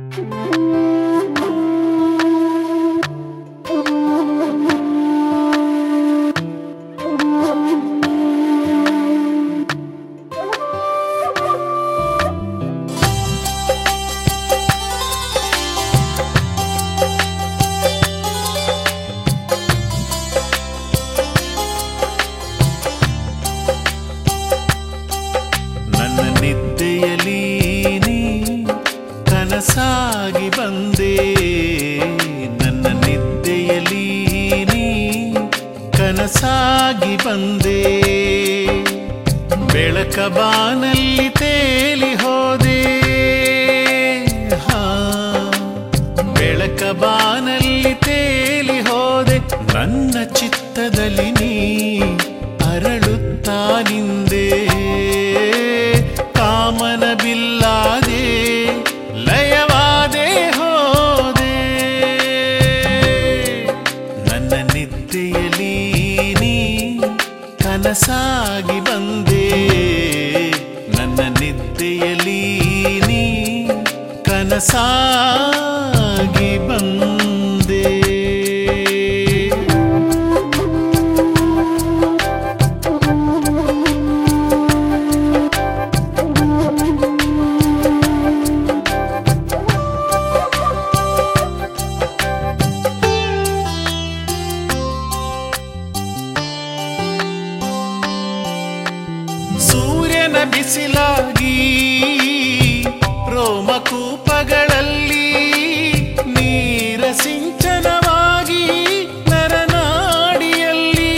ನನ್ನ ನಿದ್ದೆಯಲ್ಲಿ ನೀ ಕನಸಾಗಿ ಬಂದೆ ನನ್ನ ನಿದ್ದೆಯಲ್ಲಿ ನೀ ಕನಸಾಗಿ ಬಂದೆ ಬೆಳಕ ಬಾನಲ್ಲಿ ತೇಲಿ ಹೋದೆ ಹಾ ಬೆಳಕ ಬಾನಲ್ಲಿ ತೇಲಿ ಹೋದೆ ನನ್ನ ಚಿತ್ತದಲ್ಲಿ ನೀ ಅರಳುತ್ತಾ ನಿಂದೆ ಕಾಮನ ಬಿಲ್ಲಾದೆ ಲಯವಾದೆ ಹೋದೆ ನನ್ನ ನಿದ್ದೆಯಲ್ಲಿ ನೀ ಕನಸಾಗಿ ಬಂದೆ ನನ್ನ ನಿದ್ದೆಯಲ್ಲಿ ನೀ ಕನಸಾಗಿ ಬಂದೆ ಸೂರ್ಯನ ಬಿಸಿಲಾಗಿ ರೋಮಕೂಪಗಳಲ್ಲಿ ನೀರ ಸಿಂಚನವಾಗಿ ನರನಾಡಿಯಲ್ಲಿ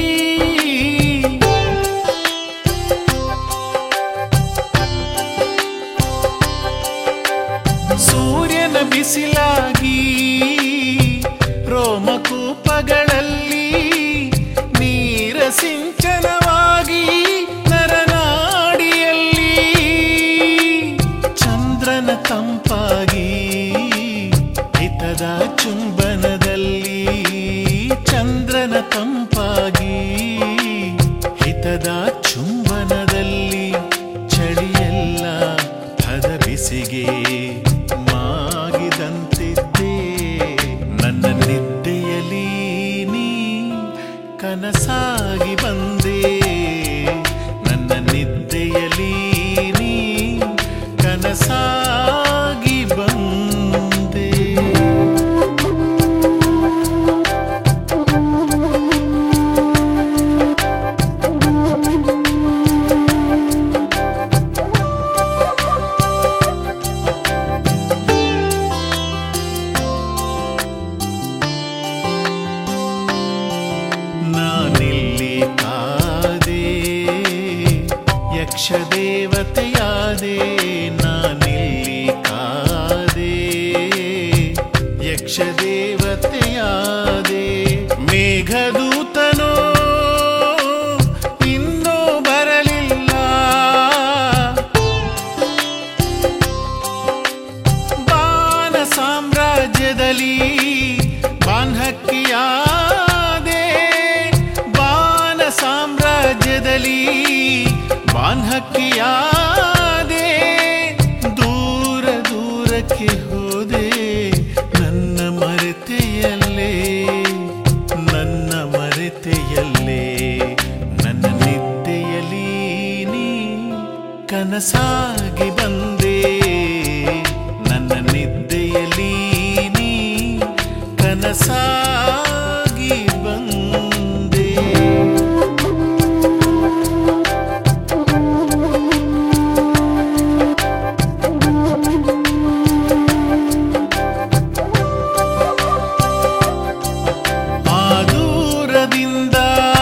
ಸೂರ್ಯನ ಬಿಸಿಲಾಗಿ ರೋಮಕೂಪಗಳಲ್ಲಿ ನೀರ ಸಿಂಚನವಾಗಿ ನರನಾಡಿಯಲ್ಲಿ ಚಂದ್ರನ ತಂಪಾಗಿ ಹಿತದ ಚುಂಬನದಲ್ಲಿ ಚಂದ್ರನ ತಂಪಾಗಿ ಹಿತದ ಚುಂಬನದಲ್ಲಿ ಚಳಿಯೆಲ್ಲ ಹದ ಬಿಸಿಗೆ ಮಾಗಿದಂತಿದ್ದೆ ನನ್ನ ನಿದ್ದೆಯಲ್ಲಿ ನೀ ಕನಸಾಗಿ ಬಂದೆ ನನ್ನ ನಿದ್ದೆಯಲ್ಲಿ ನೀ ಕನಸಾಗಿ ಬಂದೆ ನಾನಿಲ್ಲಿ ಕಾದೆ ಯಕ್ಷ ದೇವತೆಯಾದೆ ನಾನಿಲ್ಲಿ ಕಾದೆ ಯಕ್ಷ ದೇವತೆಯಾದೆ ಮೇಘದೂತನೋ ಇನ್ನೂ ಬರಲಿಲ್ಲ ಬಾನ ಸಾಮ್ರಾಜ್ಯದಲ್ಲಿ ಬಾನ್ಹಕ್ಕಿಯಾದೆ ಬಾನ ಸಾಮ್ರಾಜ್ಯದಲ್ಲಿ ಬಾನ್ಹಕ್ಕಿಯಾದೆ ದೂರ ದೂರಕ್ಕೆ ಹೋದೆ ನನ್ನ ಮರೆತೆಯಲ್ಲೇ ನನ್ನ ಮರೆತೆಯಲ್ಲೇ ನನ್ನ ನಿದ್ದೆಯಲ್ಲಿ ನೀ ಕನಸಾಗಿ ಬಂದೆ ನನ್ನ ನಿದ್ದೆಯಲ್ಲಿ ನೀ ಕನಸಾಗಿ ಬಂದೆ ಆ ದೂರದಿಂದ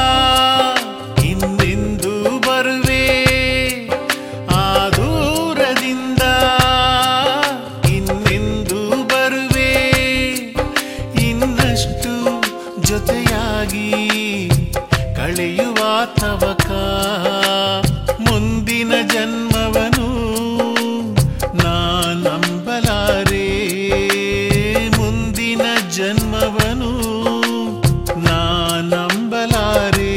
ಇನ್ನೆಂದು ಬರುವೆ ಆ ದೂರದಿಂದ ಇನ್ನೆಂದು ಬರುವೆ ಇನ್ನಷ್ಟು ಜೊತೆಯಾಗಿ ಕಳೆಯುವ ತವಕ ಮುಂದಿನ ಜನ್ಮವನು ನಾನಂಬಲಾರೆ ಮುಂದಿನ ಜನ್ಮವನು ನಾನಂಬಲಾರೆ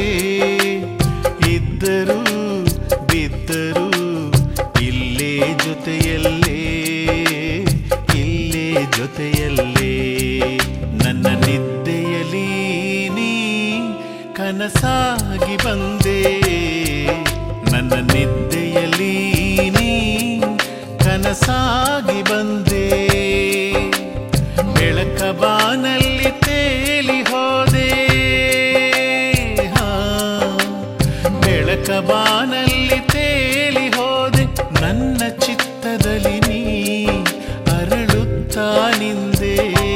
ಇದ್ದರು ಬಿದ್ದರು ಇಲ್ಲೇ ಜೊತೆಯಲ್ಲೇ ಇಲ್ಲೇ ಜೊತೆಯಲ್ಲೇ ನನ್ನ ನಿದ್ದೆಯಲಿ ನೀ ಕನಸಾಗಿ ಬಂದೆ ನನ್ನ ನಿದ್ದೆಯಲಿ ನೀ ಕನಸಾಗಿ ಬಂದೆ ಬೆಳಕ ಬಾನಲ್ಲಿ ತೇಲಿ ಹೋದೆ ಹಾ ಬೆಳಕ ಬಾನಲ್ಲಿ ತೇಲಿ ಹೋದೆ ನನ್ನ ಚಿತ್ತದಲ್ಲಿ ನೀ ಅರಳುತ್ತಾ ನಿಂದೆ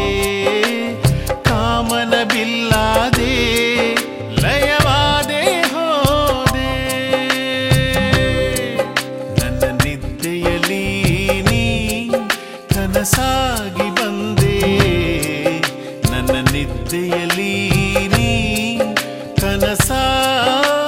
ಕಾಮನ ಬಿಲ್ಲಾದೆ ಲಯವಾದೆ ಹೋದೆ ನನ್ನ ನಿದ್ದೆಯಲ್ಲಿ ನೀ ಕನಸಾಗಿ ಬಂದೆ ನನ್ನ ನಿದ್ದೆಯಲ್ಲಿ ನೀ ಕನಸಾಗಿ